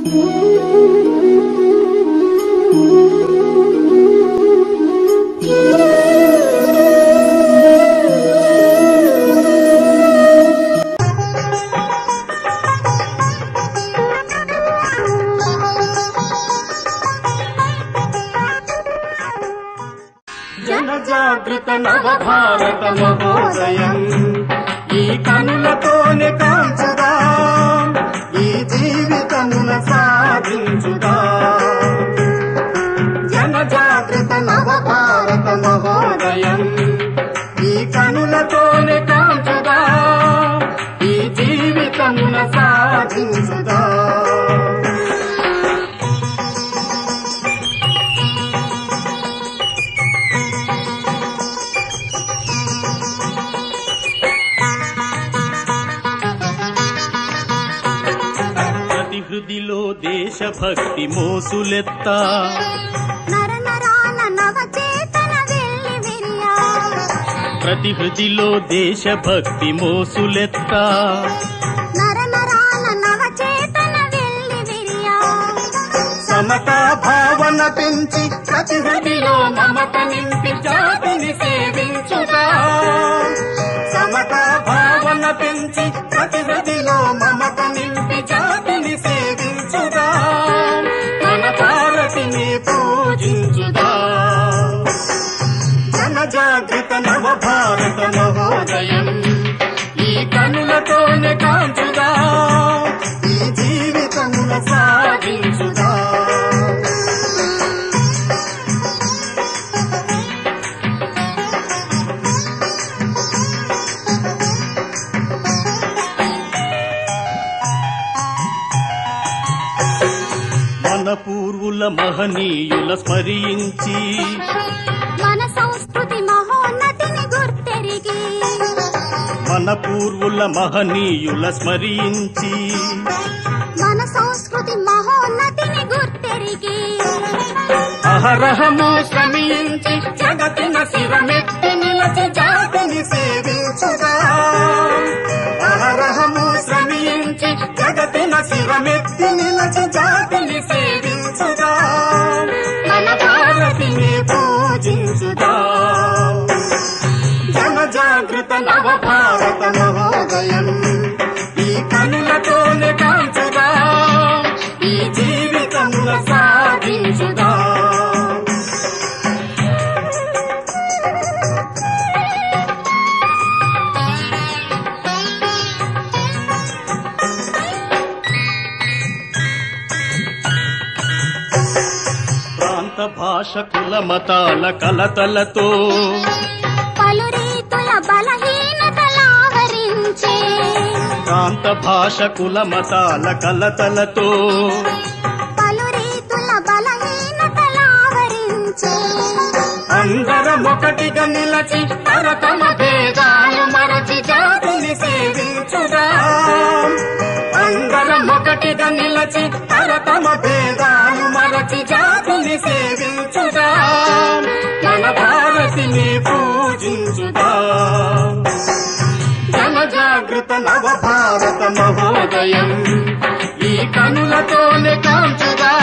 జనజాగృత నవ భారత మహోదయం ఈ కనులతోనే కాంచుదా ఈ జీవితమున సాధించుదా జనజాగృత నవ భారత మహోదయం ఈ కనులతోనే కాంచుదా ఈ జీవితమున సాధించుదా ప్రతి హృదిలో దేశభక్తి మోసులెత్త నర నరాన నవచేతన వెల్లి విరియా ప్రతి హృదిలో దేశభక్తి మోసులెత్త నర నరాన నవచేతన వెల్లి విరియా సమతా భావన పెంచి ప్రతి హృదిలో మమత నింపి జాతిని సేవించుగా సమతా భావన పెంచి ప్రతి హృదిలో మమత నింపి జాతిని సేవించుగా మన భారతిని పూజించుగా జన జాగృత నవ భారత మహోదయం ఈ కనులతోనే కాంచుదా ఈ జీవితమున సాధించుదా మన పూర్వుల మహనీయుల స్మరించి మన సంస్కృతి మహోన్నతిని గుర్తెరిగి మన పూర్వుల మహనీయుల స్మరించి మన సంస్కృతి మహోన్నతిని గుర్తెరిగి అహరహము శ్రమించి జగతిన శిరమెత్తి నిలచి జాతిని సేవించుగా అహరహము శ్రమించి జగతిన శిరమెత్తి నిలచి జాతిని సేవించుగా మన భారతిని పూజించుగా జన జాగృత నవ భారత మహోదయం ఈ కనులతోనే కాంచుగా ఈ జీవితముల సాధించుగా ప్రాంత భాష కుల మతాల కలతలతో పలు రీతుల బలహీనతలావరించే ప్రాంత భాష కుల మతాల కలతలతో పలు రీతుల బలహీనతలావరించే అందరం ఒకటిగా నిలచి తరతమ భేదాలు మరచి జాతిని సేవించుగా అందరం ఒకటిగా నిలచి తరతమ భేదాలు మరచి జాతిని సేవించుగా మన భారతిని పూజించుగా జన జాగృత నవ భారత మహోదయం ఈ కనులతోనే కాంచుగా